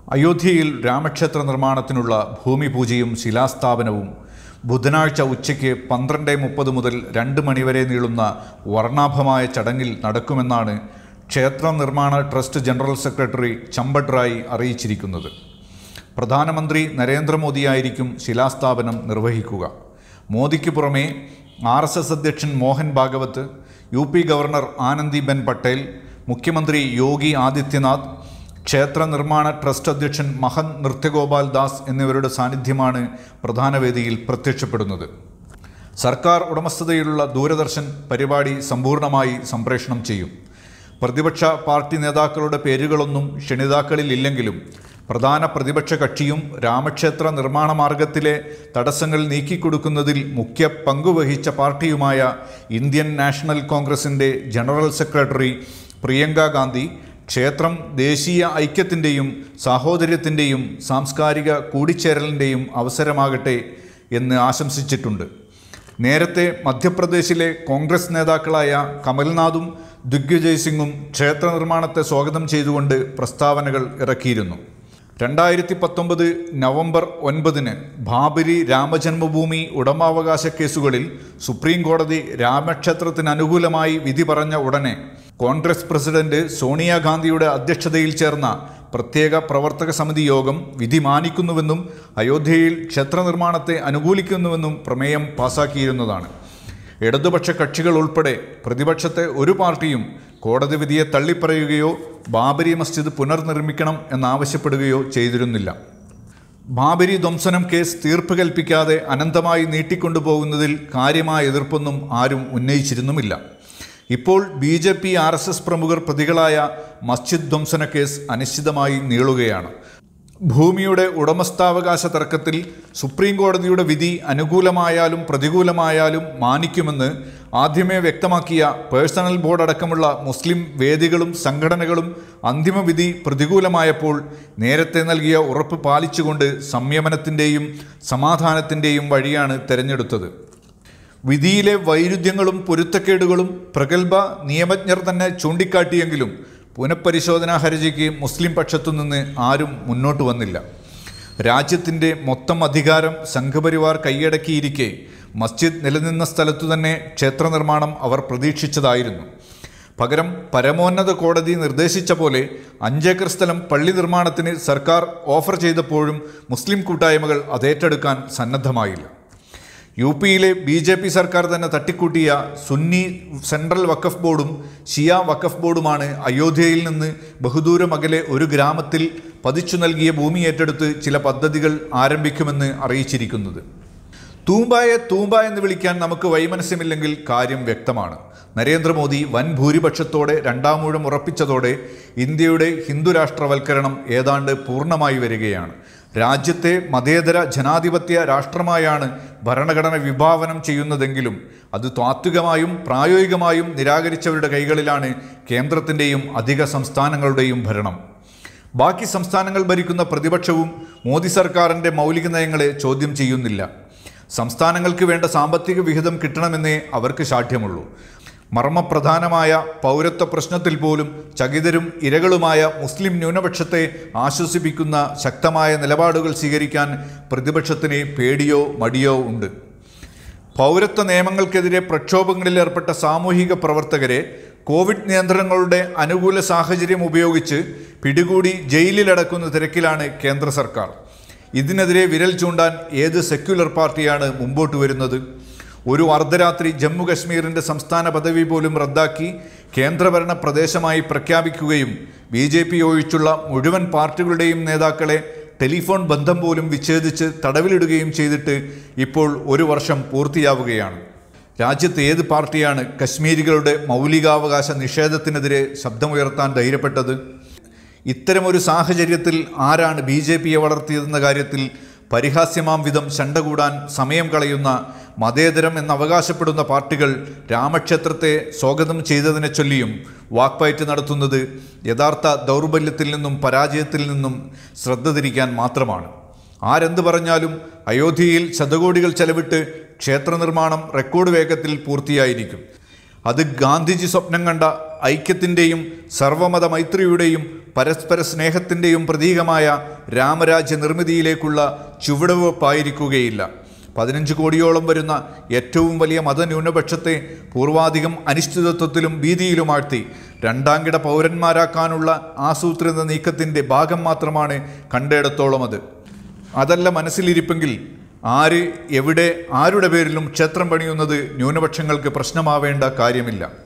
അയോധ്യയിൽ രാമക്ഷേത്ര നിർമ്മാണത്തിനുള്ള ഭൂമി പൂജയും ശിലാസ്ഥാപനവും ബുധനാഴ്ച ഉച്ചയ്ക്ക് പന്ത്രണ്ട് മുപ്പത് മുതൽ രണ്ട് മണിവരെ നീളുന്ന വർണ്ണാഭമായ ചടങ്ങിൽ നടക്കുമെന്നാണ് ക്ഷേത്ര നിർമ്മാണ trust general secretary Champat Rai അറിയിച്ചിരിക്കുന്നത് പ്രധാനമന്ത്രി നരേന്ദ്രമോദിയായിരിക്കും ശിലാസ്ഥാപനം നിർവഹിക്കുക മോദിക്ക് പുറമെ ആർ എസ് എസ് അധ്യക്ഷൻ Mohan Bhagwat U P governor Anandiben Patel മുഖ്യമന്ത്രി യോഗി ആദിത്യനാഥ് ക്ഷേത്ര നിർമ്മാണ ട്രസ്റ്റ് അധ്യക്ഷൻ മഹൻ നൃത്യഗോപാൽ ദാസ് എന്നിവരുടെ സാന്നിധ്യമാണ് പ്രധാന വേദിയിൽ പ്രത്യക്ഷപ്പെടുന്നത് സർക്കാർ ഉടമസ്ഥതയിലുള്ള ദൂരദർശൻ പരിപാടി സമ്പൂർണ്ണമായി സംപ്രേഷണം ചെയ്യും പ്രതിപക്ഷ പാർട്ടി നേതാക്കളുടെ പേരുകളൊന്നും ക്ഷണിതാക്കളിൽ ഇല്ലെങ്കിലും പ്രധാന പ്രതിപക്ഷ കക്ഷിയും രാമക്ഷേത്ര നിർമ്മാണ മാർഗത്തിലെ തടസ്സങ്ങൾ നീക്കിക്കൊടുക്കുന്നതിൽ മുഖ്യ പങ്കുവഹിച്ച പാർട്ടിയുമായ ഇന്ത്യൻ നാഷണൽ കോൺഗ്രസിൻ്റെ ജനറൽ സെക്രട്ടറി പ്രിയങ്ക ഗാന്ധി ക്ഷേത്രം ദേശീയ ഐക്യത്തിൻ്റെയും സാഹോദര്യത്തിൻ്റെയും സാംസ്കാരിക കൂടിച്ചേരലിൻ്റെയും അവസരമാകട്ടെ എന്ന് ആശംസിച്ചിട്ടുണ്ട് നേരത്തെ മധ്യപ്രദേശിലെ കോൺഗ്രസ് നേതാക്കളായ കമൽനാഥും ദിഗ്വിജയ് സിംഗും ക്ഷേത്ര നിർമ്മാണത്തെ സ്വാഗതം ചെയ്തുകൊണ്ട് പ്രസ്താവനകൾ ഇറക്കിയിരുന്നു രണ്ടായിരത്തി പത്തൊമ്പത് നവംബർ ഒൻപതിന് ബാബരി രാമജന്മഭൂമി ഉടമാവകാശ കേസുകളിൽ സുപ്രീം കോടതി രാമക്ഷേത്രത്തിന് അനുകൂലമായി വിധി പറഞ്ഞ ഉടനെ കോൺഗ്രസ് പ്രസിഡന്റ് സോണിയാഗാന്ധിയുടെ അധ്യക്ഷതയിൽ ചേർന്ന പ്രത്യേക പ്രവർത്തക സമിതി യോഗം വിധി മാനിക്കുന്നുവെന്നും അയോധ്യയിൽ ക്ഷേത്ര നിർമ്മാണത്തെ അനുകൂലിക്കുന്നുവെന്നും പ്രമേയം പാസാക്കിയിരുന്നതാണ് ഇടതുപക്ഷ കക്ഷികൾ ഉൾപ്പെടെ പ്രതിപക്ഷത്തെ ഒരു പാർട്ടിയും കോടതി വിധിയെ തള്ളിപ്പറയുകയോ ബാബരി മസ്ജിദ് പുനർനിർമ്മിക്കണം എന്നാവശ്യപ്പെടുകയോ ചെയ്തിരുന്നില്ല ബാബരി ധ്വംസനം കേസ് തീർപ്പ് കൽപ്പിക്കാതെ അനന്തമായി നീട്ടിക്കൊണ്ടുപോകുന്നതിൽ കാര്യമായ എതിർപ്പൊന്നും ആരും ഉന്നയിച്ചിരുന്നുമില്ല ഇപ്പോൾ B J P R S S പ്രമുഖർ പ്രതികളായ മസ്ജിദ് ധ്വംസന കേസ് അനിശ്ചിതമായി നീളുകയാണ് ഭൂമിയുടെ ഉടമസ്ഥാവകാശ തർക്കത്തിൽ സുപ്രീം കോടതിയുടെ വിധി അനുകൂലമായാലും പ്രതികൂലമായാലും മാനിക്കുമെന്ന് ആദ്യമേ വ്യക്തമാക്കിയ പേഴ്സണൽ ബോർഡ് അടക്കമുള്ള മുസ്ലിം വേദികളും സംഘടനകളും അന്തിമ വിധി പ്രതികൂലമായപ്പോൾ നേരത്തെ നൽകിയ ഉറപ്പ് പാലിച്ചുകൊണ്ട് സംയമനത്തിൻ്റെയും സമാധാനത്തിൻ്റെയും വഴിയാണ് തെരഞ്ഞെടുത്തത് വിധിയിലെ വൈരുദ്ധ്യങ്ങളും പൊരുത്തക്കേടുകളും പ്രഗത്ഭ നിയമജ്ഞർ തന്നെ ചൂണ്ടിക്കാട്ടിയെങ്കിലും പുനഃപരിശോധനാ ഹർജിക്ക് മുസ്ലിം പക്ഷത്തു നിന്ന് ആരും മുന്നോട്ട് വന്നില്ല രാജ്യത്തിൻ്റെ മൊത്തം അധികാരം സംഘപരിവാർ കൈയടക്കിയിരിക്കെ മസ്ജിദ് നിലനിന്ന സ്ഥലത്തു തന്നെ ക്ഷേത്ര നിർമ്മാണം അവർ പ്രതീക്ഷിച്ചതായിരുന്നു പകരം പരമോന്നത കോടതി നിർദ്ദേശിച്ച പോലെ അഞ്ചേക്കർ സ്ഥലം പള്ളി നിർമ്മാണത്തിന് സർക്കാർ ഓഫർ ചെയ്തപ്പോഴും മുസ്ലിം കൂട്ടായ്മകൾ അതേറ്റെടുക്കാൻ സന്നദ്ധമായില്ല യു പിയിലെ ബി ജെ പി സർക്കാർ തന്നെ തട്ടിക്കൂട്ടിയ സുന്നി സെൻട്രൽ വഖഫ് ബോർഡും ഷിയ വഖഫ് ബോർഡുമാണ് അയോധ്യയിൽ നിന്ന് ബഹുദൂരം അകലെ ഒരു ഗ്രാമത്തിൽ പതിച്ചു നൽകിയ ഭൂമി ഏറ്റെടുത്ത് ചില പദ്ധതികൾ ആരംഭിക്കുമെന്ന് അറിയിച്ചിരിക്കുന്നത് തൂമ്പായെ തൂമ്പ എന്ന് വിളിക്കാൻ നമുക്ക് വൈമനസ്യമില്ലെങ്കിൽ കാര്യം വ്യക്തമാണ് നരേന്ദ്രമോദി വൻ ഭൂരിപക്ഷത്തോടെ രണ്ടാമൂഴം ഉറപ്പിച്ചതോടെ ഇന്ത്യയുടെ ഹിന്ദുരാഷ്ട്രവൽക്കരണം ഏതാണ്ട് പൂർണ്ണമായി വരികയാണ് രാജ്യത്തെ മതേതര ജനാധിപത്യ രാഷ്ട്രമായാണ് ഭരണഘടന വിഭാവനം ചെയ്യുന്നതെങ്കിലും അത് താത്വികമായും പ്രായോഗികമായും നിരാകരിച്ചവരുടെ കൈകളിലാണ് കേന്ദ്രത്തിൻ്റെയും അധിക സംസ്ഥാനങ്ങളുടെയും ഭരണം ബാക്കി സംസ്ഥാനങ്ങൾ ഭരിക്കുന്ന പ്രതിപക്ഷവും മോദി സർക്കാരിൻ്റെ മൗലിക നയങ്ങളെ ചോദ്യം ചെയ്യുന്നില്ല സംസ്ഥാനങ്ങൾക്ക് വേണ്ട സാമ്പത്തിക വിഹിതം കിട്ടണമെന്നേ അവർക്ക് ശാഠ്യമുള്ളൂ മർമ്മപ്രധാനമായ പൗരത്വ പ്രശ്നത്തിൽ പോലും ചകിതരും ഇരകളുമായ മുസ്ലിം ന്യൂനപക്ഷത്തെ ആശ്വസിപ്പിക്കുന്ന ശക്തമായ നിലപാടുകൾ സ്വീകരിക്കാൻ പ്രതിപക്ഷത്തിന് പേടിയോ മടിയോ ഉണ്ട് പൗരത്വ നിയമങ്ങൾക്കെതിരെ പ്രക്ഷോഭങ്ങളിൽ ഏർപ്പെട്ട സാമൂഹിക പ്രവർത്തകരെ കോവിഡ് നിയന്ത്രണങ്ങളുടെ അനുകൂല സാഹചര്യം ഉപയോഗിച്ച് പിടികൂടി ജയിലിലടക്കുന്ന തിരക്കിലാണ് കേന്ദ്ര സർക്കാർ ഇതിനെതിരെ വിരൽ ചൂണ്ടാൻ ഏത് സെക്യുലർ പാർട്ടിയാണ് മുമ്പോട്ട് വരുന്നത് ഒരു അർദ്ധരാത്രി ജമ്മു കശ്മീരിൻ്റെ സംസ്ഥാന പദവി പോലും റദ്ദാക്കി കേന്ദ്രഭരണ പ്രദേശമായി പ്രഖ്യാപിക്കുകയും ബി ജെ പി ഒഴിച്ചുള്ള മുഴുവൻ പാർട്ടികളുടെയും നേതാക്കളെ ടെലിഫോൺ ബന്ധം പോലും വിച്ഛേദിച്ച് തടവിലിടുകയും ചെയ്തിട്ട് ഇപ്പോൾ ഒരു വർഷം പൂർത്തിയാവുകയാണ് രാജ്യത്ത് ഏത് പാർട്ടിയാണ് കശ്മീരികളുടെ മൗലികാവകാശ നിഷേധത്തിനെതിരെ ശബ്ദമുയർത്താൻ ധൈര്യപ്പെട്ടത് ഇത്തരമൊരു സാഹചര്യത്തിൽ ആരാണ് ബി ജെ പിയെ വളർത്തിയതെന്ന കാര്യത്തിൽ പരിഹാസ്യമാം വിധം ശണ്ട കൂടാൻ സമയം കളയുന്ന മതേതരം എന്ന് അവകാശപ്പെടുന്ന പാർട്ടികൾ രാമക്ഷേത്രത്തെ സ്വാഗതം ചെയ്തതിനെ ചൊല്ലിയും വാക്പയറ്റ് നടത്തുന്നത് യഥാർത്ഥ ദൗർബല്യത്തിൽ നിന്നും പരാജയത്തിൽ നിന്നും ശ്രദ്ധ തിരിക്കാൻ മാത്രമാണ് ആരെന്ത് പറഞ്ഞാലും അയോധ്യയിൽ ശതകോടികൾ ചെലവിട്ട് ക്ഷേത്ര നിർമ്മാണം റെക്കോർഡ് വേഗത്തിൽ പൂർത്തിയായിരിക്കും അത് ഗാന്ധിജി സ്വപ്നം കണ്ട ഐക്യത്തിൻ്റെയും സർവമത മൈത്രിയുടെയും പരസ്പര സ്നേഹത്തിൻ്റെയും പ്രതീകമായ രാമരാജ്യ നിർമ്മിതിയിലേക്കുള്ള ചുവടുവെപ്പായിരിക്കുകയില്ല പതിനഞ്ച് കോടിയോളം വരുന്ന ഏറ്റവും വലിയ മതന്യൂനപക്ഷത്തെ പൂർവാധികം അനിശ്ചിതത്വത്തിലും ഭീതിയിലുമാഴ്ത്തി രണ്ടാംകിട പൗരന്മാരാക്കാനുള്ള ആസൂത്രിത നീക്കത്തിൻ്റെ ഭാഗം മാത്രമാണ് കണ്ടയിടത്തോളം അത് അതല്ല മനസ്സിലിരിപ്പെങ്കിൽ ആര് എവിടെ ആരുടെ പേരിലും ക്ഷേത്രം പണിയുന്നത് ന്യൂനപക്ഷങ്ങൾക്ക് പ്രശ്നമാവേണ്ട കാര്യമില്ല